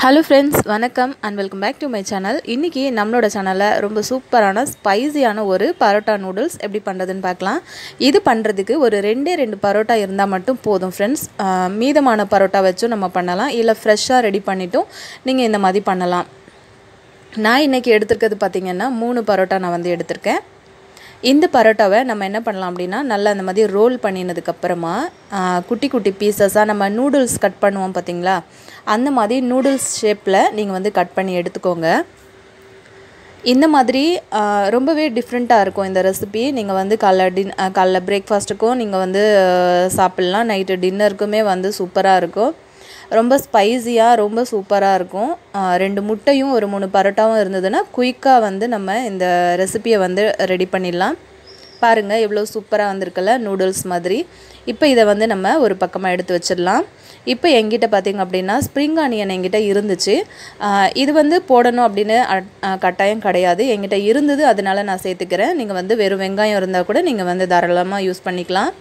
hello friends வணக்கம் and welcome back to my channel இன்றைக்கி நம்மளோட சேனலில் ரொம்ப சூப்பரான ஸ்பைசியான ஒரு பரோட்டா நூடுல்ஸ் எப்படி பண்ணுறதுன்னு பார்க்கலாம் இது பண்ணுறதுக்கு ஒரு ரெண்டே ரெண்டு பரோட்டா இருந்தால் மட்டும் போதும் ஃப்ரெண்ட்ஸ் மீதமான பரோட்டா வச்சும் நம்ம பண்ணலாம் இல்லை ஃப்ரெஷ்ஷாக ரெடி பண்ணிட்டும் நீங்கள் இந்த மாதிரி பண்ணலாம் நான் இன்றைக்கி எடுத்திருக்கிறது பார்த்திங்கன்னா மூணு பரோட்டா நான் வந்து எடுத்திருக்கேன் இந்த பரோட்டாவை நம்ம என்ன பண்ணலாம் அப்படின்னா நல்லா அந்த மாதிரி ரோல் பண்ணினதுக்கப்புறமா குட்டி குட்டி பீசஸாக நம்ம நூடுல்ஸ் கட் பண்ணுவோம் பார்த்தீங்களா அந்த மாதிரி நூடுல்ஸ் ஷேப்பில் நீங்கள் வந்து கட் பண்ணி எடுத்துக்கோங்க இந்த மாதிரி ரொம்பவே டிஃப்ரெண்ட்டாக இருக்கும் இந்த ரெசிபி நீங்கள் வந்து காலைல டின் காலைல பிரேக்ஃபாஸ்ட்டுக்கும் நீங்கள் வந்து சாப்பிட்லாம் நைட்டு டின்னருக்குமே வந்து சூப்பராக இருக்கும் ரொம்ப ஸ்பைஸியாக ரொம்ப சூப்பராக இருக்கும் ரெண்டு முட்டையும் ஒரு மூணு பரோட்டாவும் இருந்ததுன்னா குயிக்காக வந்து நம்ம இந்த ரெசிப்பியை வந்து ரெடி பண்ணிடலாம் பாருங்கள் எவ்வளோ சூப்பராக வந்திருக்குல்ல நூடுல்ஸ் மாதிரி இப்போ இதை வந்து நம்ம ஒரு பக்கமாக எடுத்து வச்சிடலாம் இப்போ எங்கிட்ட பார்த்திங்க அப்படின்னா ஸ்ப்ரிங் ஆனியன் எங்கிட்ட இருந்துச்சு இது வந்து போடணும் அப்படின்னு கட்டாயம் கிடையாது எங்கிட்ட இருந்தது அதனால நான் சேர்த்துக்கிறேன் நீங்கள் வந்து வெறும் வெங்காயம் இருந்தால் கூட நீங்கள் வந்து தாராளமாக யூஸ் பண்ணிக்கலாம்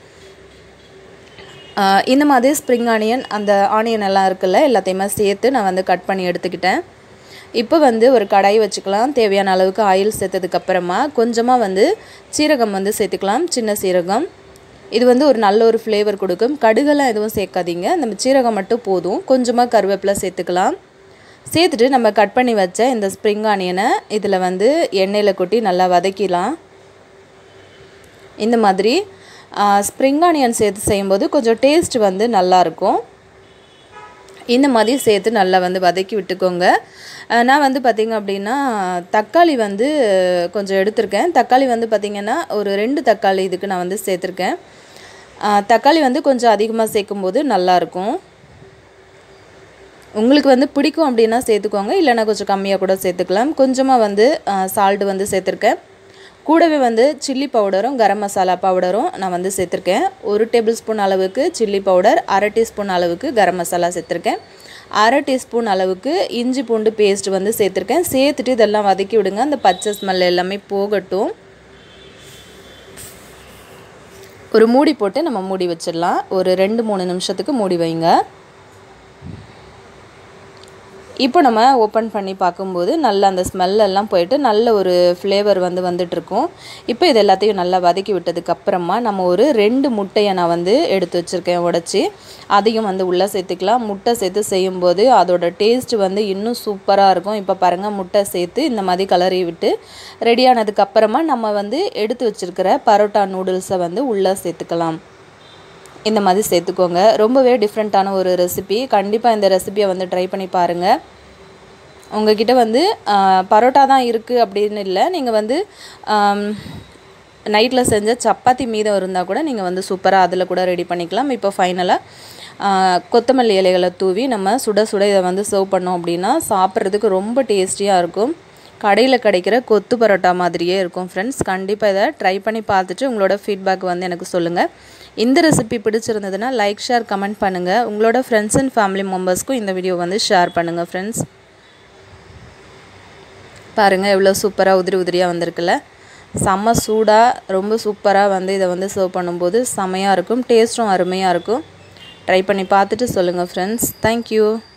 இந்த மாதிரி ஸ்ப்ரிங் ஆனியன் அந்த ஆனியன் எல்லாம் இருக்குல்ல எல்லாத்தையுமே சேர்த்து நான் வந்து கட் பண்ணி எடுத்துக்கிட்டேன் இப்போ வந்து ஒரு கடாய் வச்சுக்கலாம் தேவையான அளவுக்கு ஆயில் சேர்த்ததுக்கப்புறமா கொஞ்சமாக வந்து சீரகம் வந்து சேர்த்துக்கலாம் சின்ன சீரகம் இது வந்து ஒரு நல்ல ஒரு ஃப்ளேவர் கொடுக்கும் கடுகெல்லாம் எதுவும் சேர்க்காதீங்க நம்ம சீரகம் மட்டும் போதும் கொஞ்சமாக கருவேப்பிலை சேர்த்துக்கலாம் சேர்த்துட்டு நம்ம கட் பண்ணி வச்ச இந்த ஸ்ப்ரிங் ஆனியனை இதில் வந்து எண்ணெயில் கொட்டி நல்லா வதக்கிடலாம் இந்த மாதிரி ஸ்ப்ரிங் ஆனியன் சேர்த்து செய்யும்போது கொஞ்சம் டேஸ்ட் வந்து நல்லாயிருக்கும் இந்த மாதிரி சேர்த்து நல்லா வந்து வதக்கி விட்டுக்கோங்க நான் வந்து பார்த்திங்க அப்படின்னா தக்காளி வந்து கொஞ்சம் எடுத்திருக்கேன் தக்காளி வந்து பார்த்திங்கன்னா ஒரு ரெண்டு தக்காளி இதுக்கு நான் வந்து சேர்த்துருக்கேன் தக்காளி வந்து கொஞ்சம் அதிகமாக சேர்க்கும்போது நல்லாயிருக்கும் உங்களுக்கு வந்து பிடிக்கும் அப்படின்னா சேர்த்துக்கோங்க இல்லைனா கொஞ்சம் கம்மியாக கூட சேர்த்துக்கலாம் கொஞ்சமாக வந்து சால்ட்டு வந்து சேர்த்துருக்கேன் கூடவே வந்து சில்லி பவுடரும் கரம் மசாலா பவுடரும் நான் வந்து சேர்த்துருக்கேன் ஒரு டேபிள் ஸ்பூன் அளவுக்கு சில்லி பவுடர் அரை டீஸ்பூன் அளவுக்கு கரம் மசாலா சேர்த்துருக்கேன் அரை டீஸ்பூன் அளவுக்கு இஞ்சி பூண்டு பேஸ்ட் வந்து சேர்த்துருக்கேன் சேர்த்துட்டு இதெல்லாம் வதக்கி விடுங்க அந்த பச்சை ஸ்மெல் எல்லாமே போகட்டும் ஒரு மூடி போட்டு நம்ம மூடி வச்சிடலாம் ஒரு ரெண்டு மூணு நிமிஷத்துக்கு மூடி வைங்க இப்போ நம்ம ஓப்பன் பண்ணி பார்க்கும்போது நல்ல அந்த ஸ்மெல்லெல்லாம் போயிட்டு நல்ல ஒரு ஃப்ளேவர் வந்து வந்துட்டுருக்கும் இப்போ இது எல்லாத்தையும் நல்லா வதக்கி விட்டதுக்கப்புறமா நம்ம ஒரு ரெண்டு முட்டையை நான் வந்து எடுத்து வச்சுருக்கேன் உடச்சி அதையும் வந்து உள்ளே சேர்த்துக்கலாம் முட்டை சேர்த்து செய்யும்போது அதோட டேஸ்ட் வந்து இன்னும் சூப்பராக இருக்கும் இப்போ பாருங்கள் முட்டை சேர்த்து இந்த மாதிரி கலரி விட்டு ரெடியானதுக்கப்புறமா நம்ம வந்து எடுத்து வச்சுருக்கிற பரோட்டா நூடுல்ஸை வந்து உள்ளே சேர்த்துக்கலாம் இந்த மாதிரி சேர்த்துக்கோங்க ரொம்பவே டிஃப்ரெண்ட்டான ஒரு ரெசிபி கண்டிப்பாக இந்த ரெசிபியை வந்து ட்ரை பண்ணி பாருங்கள் உங்ககிட்ட வந்து பரோட்டா தான் இருக்குது அப்படின்னு இல்லை நீங்கள் வந்து நைட்டில் செஞ்ச சப்பாத்தி மீதம் இருந்தால் கூட நீங்கள் வந்து சூப்பராக அதில் கூட ரெடி பண்ணிக்கலாம் இப்போ ஃபைனலாக கொத்தமல்லி இலைகளை தூவி நம்ம சுட சுட இதை வந்து சர்வ் பண்ணோம் அப்படின்னா சாப்பிட்றதுக்கு ரொம்ப டேஸ்டியாக இருக்கும் கடையில் கிடைக்கிற கொத்து பரோட்டா மாதிரியே இருக்கும் ஃப்ரெண்ட்ஸ் கண்டிப்பாக இதை ட்ரை பண்ணி பார்த்துட்டு உங்களோட ஃபீட்பேக் வந்து எனக்கு சொல்லுங்கள் இந்த ரெசிபி பிடிச்சிருந்ததுன்னா லைக் ஷேர் கமெண்ட் பண்ணுங்கள் உங்களோட ஃப்ரெண்ட்ஸ் அண்ட் ஃபேமிலி மெம்பர்ஸ்க்கும் இந்த வீடியோ வந்து ஷேர் பண்ணுங்கள் ஃப்ரெண்ட்ஸ் பாருங்கள் எவ்வளோ சூப்பராக உதிரி உதிரியாக வந்திருக்குல்ல செம்ம சூடாக ரொம்ப சூப்பராக வந்து இதை வந்து சர்வ் பண்ணும்போது செமையாக இருக்கும் டேஸ்ட்டும் அருமையாக இருக்கும் ட்ரை பண்ணி பார்த்துட்டு சொல்லுங்கள் ஃப்ரெண்ட்ஸ் தேங்க்யூ